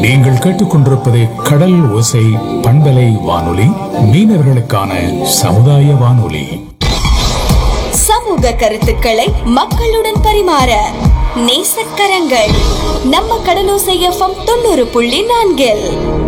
நீங்கள் கேட்டுக்கொண்டிருப்பது கடல் ஓசை பண்பலை வானொலி மீனவர்களுக்கான சமுதாய வானொலி சமூக கருத்துக்களை மக்களுடன் பரிமாற நேசக்கரங்கள் நம்ம கடலோசை எஃப்எம் தொண்ணூறு புள்ளி நான்கில்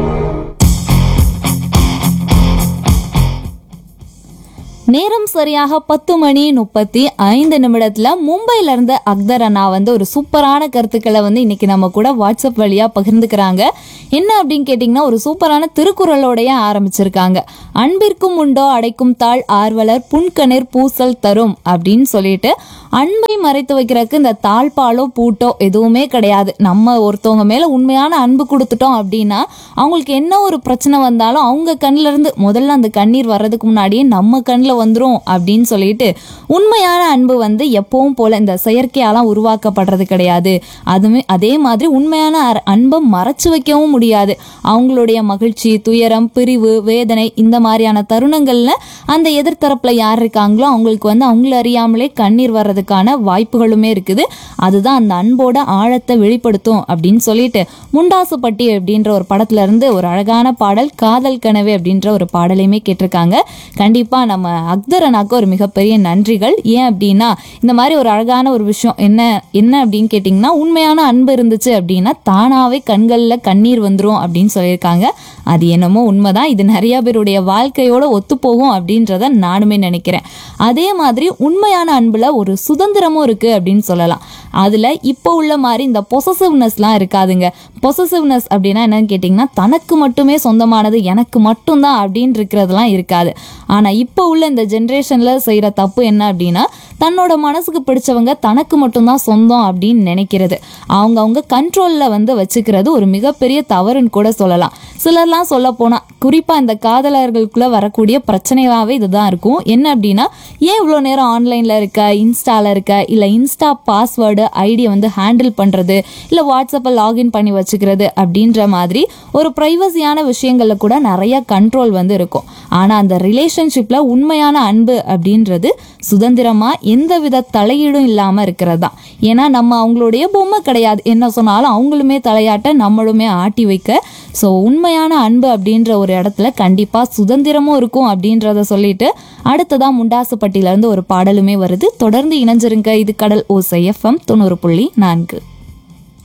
நேரம் சரியாக பத்து மணி முப்பத்தி ஐந்து நிமிடத்துல மும்பைல இருந்து அக்தர் அண்ணா வந்து ஒரு சூப்பரான கருத்துக்களை வந்து இன்னைக்கு நம்ம கூட வாட்ஸ்அப் வழியா பகிர்ந்துக்கிறாங்க என்ன அப்படின்னு கேட்டிங்கன்னா ஒரு சூப்பரான திருக்குறளோடைய ஆரம்பிச்சிருக்காங்க அன்பிற்கும் உண்டோ அடைக்கும் தாழ் ஆர்வலர் புன்கணிர் பூசல் தரும் அப்படின்னு சொல்லிட்டு அன்பை மறைத்து வைக்கிறதுக்கு இந்த தாழ்பாலோ பூட்டோ எதுவுமே கிடையாது நம்ம ஒருத்தவங்க மேல உண்மையான அன்பு கொடுத்துட்டோம் அப்படின்னா அவங்களுக்கு என்ன ஒரு பிரச்சனை வந்தாலும் அவங்க கண்ணுல இருந்து முதல்ல அந்த கண்ணீர் வர்றதுக்கு முன்னாடியே நம்ம கண்ணில் வந்துரும் அப்படின்னு சொல்லிட்டு உண்மையான அன்பு வந்து எப்பவும் போல இந்த செயற்கையாலாம் உருவாக்கப்படுறது கிடையாது அதுமே அதே மாதிரி உண்மையான அர- அன்பை மறைச்சு வைக்கவும் முடியாது அவங்களுடைய மகிழ்ச்சி துயரம் பிரிவு வேதனை இந்த மாதிரியான தருணங்கள்ல அந்த எதிர்த்தரப்புல யார் இருக்காங்களோ அவங்களுக்கு வந்து அவங்கள அறியாமலே கண்ணீர் வர்றதுக்கான வாய்ப்புகளுமே இருக்குது அதுதான் அந்த அன்போட ஆழத்தை வெளிப்படுத்தும் அப்படின்னு சொல்லிட்டு முண்டாசுப்பட்டி அப்படின்ற ஒரு படத்துல இருந்து ஒரு அழகான பாடல் காதல் கனவு அப்படின்ற ஒரு பாடலையுமே கேட்டிருக்காங்க கண்டிப்பா நம்ம அக்தர் அண்ணாக்கு ஒரு மிகப்பெரிய நன்றிகள் ஏன் அப்படின்னா இந்த மாதிரி ஒரு அழகான ஒரு விஷயம் என்ன என்ன அப்படின்னு கேட்டிங்கன்னா உண்மையான அன்பு இருந்துச்சு அப்படின்னா தானாவே கண்களில் கண்ணீர் வந்துரும் அப்படின்னு சொல்லியிருக்காங்க அது என்னமோ உண்மைதான் இது நிறைய பேருடைய வாழ்க்கையோட ஒத்துப்போகும் அப்படின்றத நானுமே நினைக்கிறேன் அதே மாதிரி உண்மையான அன்புல ஒரு சுதந்திரமும் இருக்கு அப்படின்னு சொல்லலாம் அதுல இப்போ உள்ள மாதிரி இந்த பொசசிவ்னஸ்லாம் இருக்காதுங்க பொசசிவ்னஸ் அப்படின்னா என்னன்னு கேட்டிங்கன்னா தனக்கு மட்டுமே சொந்தமானது எனக்கு மட்டும்தான் அப்படின்னு இருக்கிறதுலாம் இருக்காது ஆனா இப்போ உள்ள இந்த ஜென்ரேஷன்ல செய்யற தப்பு என்ன அப்படின்னா தன்னோட மனசுக்கு பிடிச்சவங்க தனக்கு மட்டும்தான் சொந்தம் அப்படின்னு நினைக்கிறது அவங்க அவங்க கண்ட்ரோல்ல வந்து வச்சுக்கிறது ஒரு மிகப்பெரிய தவறுன்னு கூட சொல்லலாம் சிலர்லாம் சொல்ல போனா குறிப்பா இந்த காதலர்களுக்குள்ள வரக்கூடிய பிரச்சனையாவே இதுதான் இருக்கும் என்ன அப்படின்னா ஏன் இவ்வளோ நேரம் ஆன்லைன்ல இருக்க இன்ஸ்டால இருக்க இல்ல இன்ஸ்டா பாஸ்வேர்டு ஐடியை வந்து ஹேண்டில் பண்றது இல்ல வாட்ஸ்அப்பை லாகின் பண்ணி வச்சுக்கிறது அப்படின்ற மாதிரி ஒரு ப்ரைவசியான விஷயங்கள்ல கூட நிறைய கண்ட்ரோல் வந்து இருக்கும் ஆனா அந்த ரிலேஷன்ஷிப்ல உண்மையான அன்பு அப்படின்றது சுதந்திரமா எந்தவித தலையீடும் இல்லாம இருக்கிறது தான் ஏன்னா நம்ம அவங்களுடைய பொம்மை கிடையாது என்ன சொன்னாலும் அவங்களுமே தலையாட்ட நம்மளுமே ஆட்டி வைக்க ஸோ உண்மையான அன்பு அப்படின்ற ஒரு இடத்துல கண்டிப்பா சுதந்திரமும் இருக்கும் அப்படின்றத சொல்லிட்டு அடுத்ததா முண்டாசுப்பட்டியில இருந்து ஒரு பாடலுமே வருது தொடர்ந்து இணைஞ்சிருங்க இது கடல் ஓசை எஃப்எம் தொண்ணூறு புள்ளி நான்கு